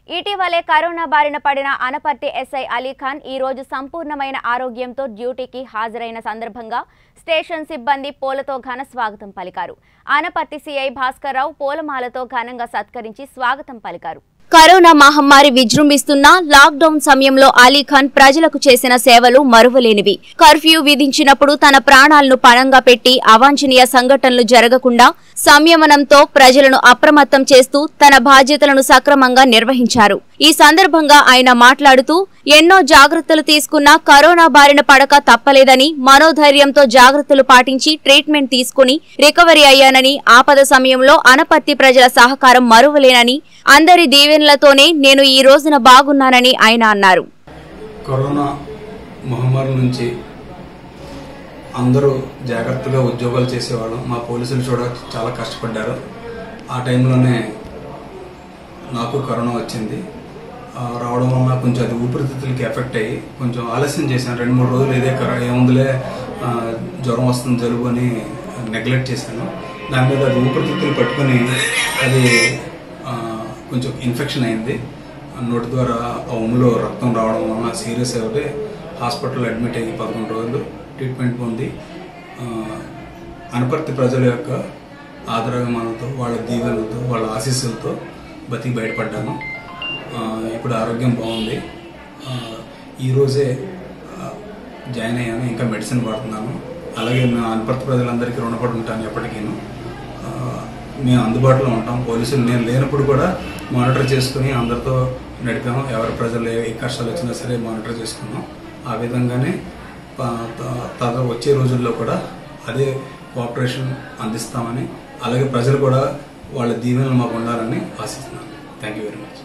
ఇటీవలే కరోనా బారిన పడిన అనపర్తి ఎస్ఐ అలీఖాన్ ఈ రోజు సంపూర్ణమైన ఆరోగ్యంతో డ్యూటీకి హాజరైన సందర్భంగా స్టేషన్ సిబ్బంది పూలతో ఘన స్వాగతం పలికారు అనపర్తి సిఐ భాస్కర్రావు పూలమాలతో ఘనంగా సత్కరించి స్వాగతం పలికారు కరోనా మహమ్మారి విజృంభిస్తున్న లాక్డౌన్ సమయంలో అలీఖాన్ ప్రజలకు చేసిన సేవలు మరువలేనివి కర్ఫ్యూ విధించినప్పుడు తన ప్రాణాలను పణంగా పెట్టి అవాంఛనీయ సంఘటనలు జరగకుండా సంయమనంతో ప్రజలను అప్రమత్తం చేస్తూ తన బాధ్యతలను సక్రమంగా నిర్వహించారు ఈ సందర్భంగా ఆయన మాట్లాడుతూ ఎన్నో జాగ్రత్తలు తీసుకున్నా కరోనా బారిన పడక తప్పలేదని మనోధైర్యంతో జాగ్రత్తలు పాటించి ట్రీట్మెంట్ తీసుకుని రికవరీ అయ్యానని ఆపద సమయంలో అనపర్తి ప్రజల సహకారం మరువలేనని అందరి దీవెనలతోనే నేను ఈ రోజున బాగున్నానని ఆయన అన్నారు కరోనా మహమ్మారి నుంచి అందరూ జాగ్రత్తగా ఉద్యోగాలు చేసేవాళ్ళం మా పోలీసులు కూడా చాలా కష్టపడ్డారు ఆ టైంలోనే నాకు కరోనా వచ్చింది ఆ, రావడం వల్ల కొంచెం అది ఊపిరితిత్తులకి ఎఫెక్ట్ అయ్యి కొంచెం ఆలస్యం చేశాను రెండు మూడు రోజులు ఇదే కర ఏముందిలే ఆ, జ్వరం వస్తుంది జలుబు అని నెగ్లెక్ట్ చేశాను దాని మీద అది ఊపిరితిత్తులు పట్టుకొని అది ఆ, కొంచెం ఇన్ఫెక్షన్ అయింది ఆ నోటి ద్వారా ఆ ఉమ్ములో రక్తం రావడం వలన సీరియస్ అయితే హాస్పిటల్లో అడ్మిట్ అయ్యి పదకొండు రోజులు ట్రీట్మెంట్ పొంది ఆ, అనపర్తి ప్రజల యొక్క ఆదరాభిమానంతో వాళ్ళ దీవెనలతో వాళ్ళ ఆశీస్సులతో బతికి బయటపడ్డాను ఆ, ఇప్పుడు ఆరోగ్యం బాగుంది ఆ, ఈరోజే ఆ, జాయిన్ అయ్యాను ఇంకా మెడిసిన్ వాడుతున్నాను అలాగే మేము అనపర్తి ప్రజలందరికీ రుణపడి ఉంటాను ఎప్పటికీను ఆ, మేము అందుబాటులో ఉంటాం పోలీసులు నేను లేనప్పుడు కూడా మానిటర్ చేసుకుని అందరితో నడిపాము ఎవరి ప్రజలు ఏ కష్టాలు వచ్చినా సరే మానిటర్ చేసుకున్నాం ఆ విధంగానే ప- త- తర్వాత వచ్చే రోజుల్లో కూడా అదే కోఆపరేషన్ అందిస్తామని అలాగే ప్రజలు కూడా వాళ్ళ దీవెనలు మాకు ఉండాలని ఆశిస్తున్నాను థ్యాంక్ యూ వెరీ మచ్